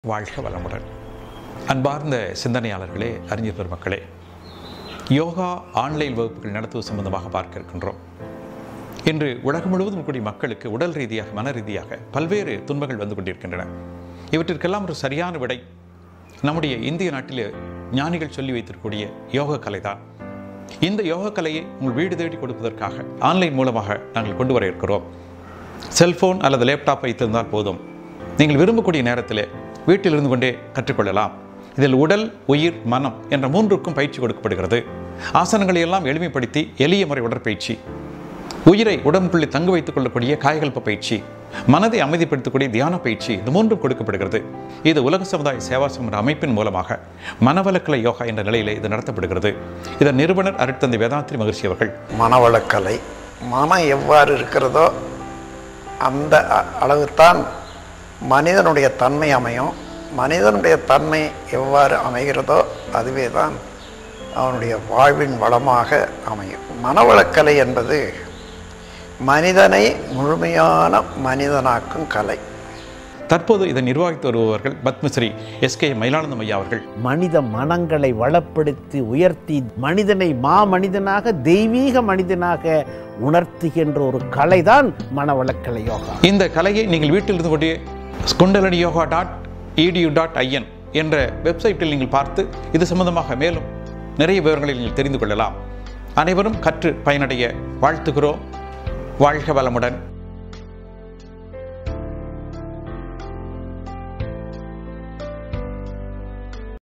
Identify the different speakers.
Speaker 1: வாழ்க வளமுடன் அன்பார்ந்த சிந்தனையாளர்களே அறிஞர் பெருமக்களே யோகா ஆன்லைன் வகுப்புகள் நடத்துவது சம்பந்தமாக பார்க்க இருக்கின்றோம் இன்று உலகம் முழுவதும் இருக்கக்கூடிய மக்களுக்கு உடல் ரீதியாக மன ரீதியாக பல்வேறு துன்பங்கள் வந்து கொண்டிருக்கின்றன இவற்றிற்கெல்லாம் ஒரு சரியான விடை நம்முடைய இந்திய நாட்டில் ஞானிகள் சொல்லி வைத்திருக்கக்கூடிய யோக கலை தான் இந்த யோக கலையை உங்கள் வீடு தேடி கொடுப்பதற்காக ஆன்லைன் மூலமாக நாங்கள் கொண்டு வர இருக்கிறோம் செல்போன் அல்லது லேப்டாப் வைத்திருந்தால் போதும் நீங்கள் விரும்பக்கூடிய நேரத்தில் வீட்டில் இருந்து கொண்டே கற்றுக்கொள்ளலாம் இதில் உடல் உயிர் மனம் என்ற மூன்றுக்கும் பயிற்சி கொடுக்கப்படுகிறது ஆசனங்களை எல்லாம் எளிமைப்படுத்தி எளிய முறை உடற்பயிற்சி உயிரை உடம்புக்குள்ளே தங்க வைத்துக் கொள்ளக்கூடிய காயகல்ப பயிற்சி மனதை அமைதிப்படுத்தக்கூடிய தியான பயிற்சி இது மூன்றும் கொடுக்கப்படுகிறது இது உலக சமுதாய சேவாசம் என்ற அமைப்பின் மூலமாக மனவளக்கலை யோகா என்ற நிலையிலே இது நடத்தப்படுகிறது இதன் நிறுவனர் அருட்தந்தை வேதாந்திரி மகிழ்ச்சி அவர்கள்
Speaker 2: மனவளக்கலை மனம் எவ்வாறு இருக்கிறதோ அந்த அ- அளவுதான் மனிதனுடைய தன்மை அமையும் மனிதனுடைய தன்மை எவ்வாறு அமைகிறதோ அதுவே தான் அவனுடைய வாழ்வின் வளமாக அமையும் மனவளக்கலை என்பது மனிதனை முழுமையான மனிதனாக்கும் கலை
Speaker 1: தற்போது இதை நிர்வகித்து வருபவர்கள் பத்மஸ்ரீ எஸ் கே மயிலானந்தம் ஐயா அவர்கள்
Speaker 3: மனித மனங்களை வளப்படுத்தி உயர்த்தி மனிதனை மாமனிதனாக தெய்வீக மனிதனாக உணர்த்துகின்ற ஒரு கலைதான் மனவளக்கலை யோகா
Speaker 1: இந்த கலையை நீங்கள் வீட்டில் இருந்து கொண்டே kundalini yoga dot edu dot IN என்ற வெப்சைட்டில் நீங்கள் பார்த்து இது சம்பந்தமாக மேலும் நிறைய விவரங்களை நீங்கள் தெரிந்து கொள்ளலாம் அனைவரும் கற்று பயனடைய வாழ்த்துகிறோம் வாழ்க வளமுடன்